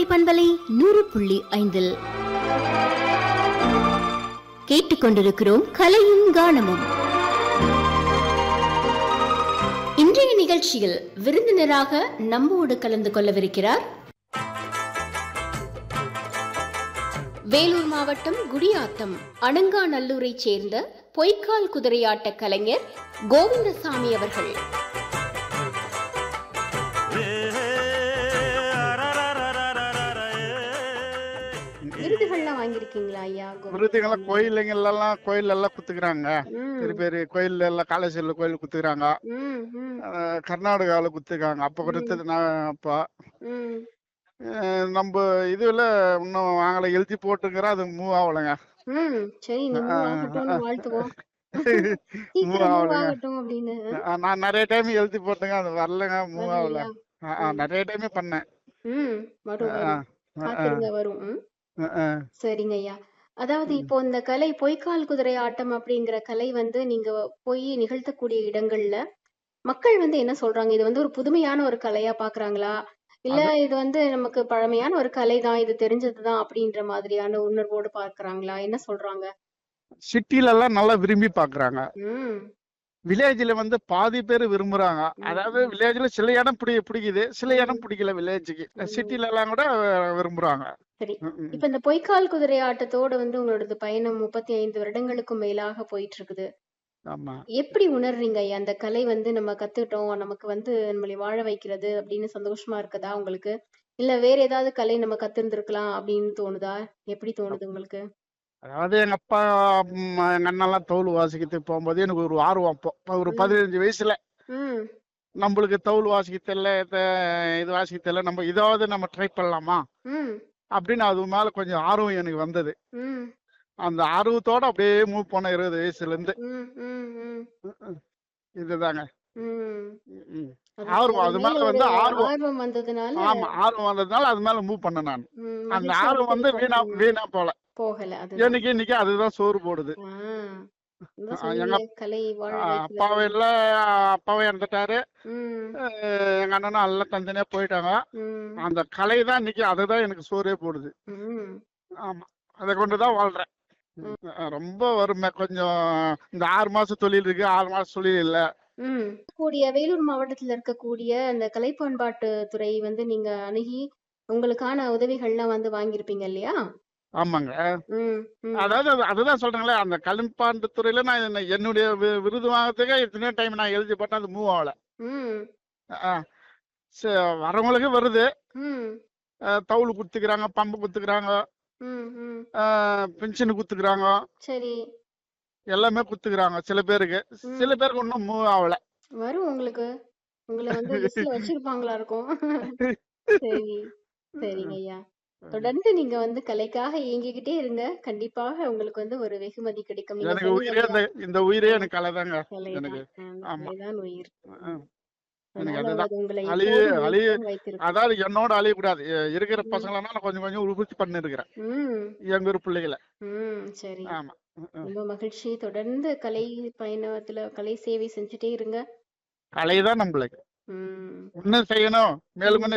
கோடை பண்பலை நூறு புள்ளி ஐந்தில் கேட்டுக்கொண்டிருக்கிறோம் கலையும் கானமும் இன்றைய நிகழ்ச்சியில் விருந்தினராக நம்மோடு கலந்து கொள்ளவிருக்கிறார் வேலூர் மாவட்டம் குடியாத்தம் அணங்காநல்லூரைச் சேர்ந்த பொய்க்கால் குதிரையாட்ட கலைஞர் கோவிந்தசாமி அவர்கள் விருதுகள்லாம் வாங்கியிருக்கீங்களா ஐயா விருதுங்கெல்லாம் கோயிலுங்கெல்லாம் கோயில் எல்லாம் குத்துக்கிறாங்க ம், பெரிய பெரிய கோயில் எல்லாம் காலேஜ்ல கோயில் குத்துக்கிறாங்க ம், ம், அஹ் கர்நாடகாவில குத்துக்கிறாங்க அப்ப கொடுத்தது நான் அப்பா ம். அஹ் நம்ம இதுல இன்னும் வாங்கல எழுதி போட்டுங்கிறோம் அது மூவ் ஆகலைங்க ம், சரி நீ move ஆகட்டும்னு வாழ்த்துவோம் மூவ் சீக்கிரம் move ஆகலைங்க ஆகட்டும் அப்படின்னு அஹ் நான் நிறைய டைம் எழுதி போட்டுங்க அது வரலங்க மூவ் ஆகல வரலையா? அஹ் அஹ் நிறைய டைமே பண்ணேன் ம் வரும் அஹ் வரும் அஹ் காத்திருங்க வரும் ம். அஹ் அஹ் சரிங்க ஐயா அதாவது இப்போ இந்த கலை பொய்க்கால் குதிரை ஆட்டம் அப்படிங்கிற கலை வந்து நீங்க போய் நிகழ்த்தக்கூடிய இடங்கள்ல மக்கள் வந்து என்ன சொல்றாங்க இது வந்து ஒரு புதுமையான ஒரு கலையா பாக்குறாங்களா இல்ல இது வந்து நமக்கு பழமையான ஒரு கலை தான் இது தெரிஞ்சதுதான் அப்படின்ற மாதிரியான உணர்வோடு பார்க்கறாங்களா என்ன சொல்றாங்க சிட்டில எல்லாம் நல்லா விரும்பி பாக்குறாங்க ம் வில்லேஜ்ல வந்து பாதி பேர் விரும்புறாங்க ம், அதாவது ம். வில்லேஜ்ல சில இடம் பிடி பிடிக்குது சில இடம் ம். பிடிக்கல வில்லேஜுக்கு ம். சிட்டில எல்லாம் கூட விரும்புறாங்க சரி ம், ம். இப்ப இந்த பொய்க்கால் குதிரை ஆட்டத்தோட வந்து உங்களோட பயணம் முப்பத்தி ஐந்து வருடங்களுக்கும் மேலாக போயிட்டு இருக்குது ஆமா எப்படி உணர்றீங்க ஐயா அந்த கலை வந்து நம்ம கத்துட்டோம் நமக்கு வந்து நம்மளை வாழ வைக்கிறது அப்படின்னு சந்தோஷமா இருக்குதா உங்களுக்கு இல்ல வேற ஏதாவது கலை நம்ம கத்திருந்திருக்கலாம் அப்படின்னு தோணுதா எப்படி தோணுது உங்களுக்கு அதாவது எங்க அப்பா ம், எங்க அண்ணெல்லாம் தோல் வாசிக்கிறதுக்கு போகும்போது எனக்கு ஒரு ஆர்வம் அப்போ அப்ப ஒரு ம். பதினஞ்சு வயசுல ம் நம்மளுக்கு தோல் வாசிக்க தெரியல இத- இது வாசிக்க தெரியல நம்ம இதாவது நம்ம ட்ரை பண்ணலாமா ம் அப்படின்னு அது மேல கொஞ்சம் ஆர்வம் எனக்கு வந்தது ம் அந்த ஆர்வத்தோட அப்படியே மூவ் பண்ண இருபது வயசுல இருந்து ம் ம் ம் இதுதாங்க ம் ம், ம். அது ஆர்வம், அது அது மேல மேல வந்து ஒரு ஆர்வம். ஆர்வம் வந்ததுனால ஆமா ஆர்வம் வந்ததுனால அது மேல மூவ் பண்ணேன் நான் ம், அந்த மகிழ்ச்சியா ஆர்வம் வந்து இருக்கு. வீணா வீணா போல போகல அது எனக்கு இன்னைக்கு அதுதான் சோறு போடுது அதான் ஆ, சொன்னீங்களே, கலை வாழ ஆ, வைக்கிறது. அப்பாவும் இல்ல அப்பாவும் இறந்துட்டாரு ம் அஹ் எங்க அண்ணனும் எல்லாம் தனித்தனியா போயிட்டாங்க ம் அந்த கலை தான் இன்னைக்கு அதுதான் எனக்கு சோறே போடுது ம் ஆமா அதை கொண்டுதான் வாழ்றேன் அஹ் ரொம்ப வறுமை கொஞ்சம் இந்த ஆறு மாசம் தொழில் இருக்கு ஆறு மாசம் தொழில் இல்ல ம் கூடிய வேலூர் மாவட்டத்துல இருக்கக்கூடிய அந்த கலை பண்பாட்டு துறை வந்து நீங்க அணுகி உங்களுக்கான உதவிகள்லாம் வந்து வாங்கியிருப்பீங்க இல்லையா ஆமாங்க ம் ம் அதாவது அது- அதுதான் சொல்றேங்களே அந்த கலிம்பாண்டு துறையில நான் என்ன- என்னுடைய வி- விருது வாங்கறதுக்கு எத்தனையோ டைம் நான் எழுதி போட்டேன் அது மூவ் ஆகல ம் அஹ் சரி, வரவங்களுக்கு வருது ம் அஹ் தவுள் குத்துக்கிறாங்க பம்பு குத்துக்கிறாங்க ம் ம் பென்ஷன் குத்துக்கிறாங்க சரி எல்லாமே குத்துக்கிறாங்க சில பேருக்கு ம். சில பேருக்கு ஒன்றும் மூவ் ஆகல வரும் உங்களுக்கு உங்களை வந்து லிஸ்ட்ல வச்சிருப்பாங்களா இருக்கும் சரி சரிங்க ஐயா தொடர்ந்து நீங்க வந்து கலைக்காக இயங்கிக்கிட்டே இருங்க கண்டிப்பாக உங்களுக்கு வந்து ஒரு வெகுமதி கிடைக்கும் நீங்க எனக்கு உயிரே சொன்னீங்க இந்த இந்த உயிரே எனக்கு கலைதாங்க கலைதான் எனக்கு ஆமா, ஆமா. கலைதான் உயிர் அஹ் எனக்கு அதனால அதுதான் அது உங்களை அழிய எப்போதும் அழிய உயிர்ப்புடன் வைத்திருக்கும் அதாவது என்னோட அழியக்கூடாது எ- இருக்கிற ம். பசங்களா நான் கொஞ்சம் கொஞ்சம் உற்பத்தி பண்ணிருக்கிறேன் ம் எங்க ஊர் பிள்ளைகளை ம் சரி ஆமா ம், ம். ரொம்ப மகிழ்ச்சி தொடர்ந்து கலை பயணத்துல கலை சேவை செஞ்சுட்டே இருங்க கலை தான் நம்மளுக்கு ம் இன்னும் செய்யணும் மேலும்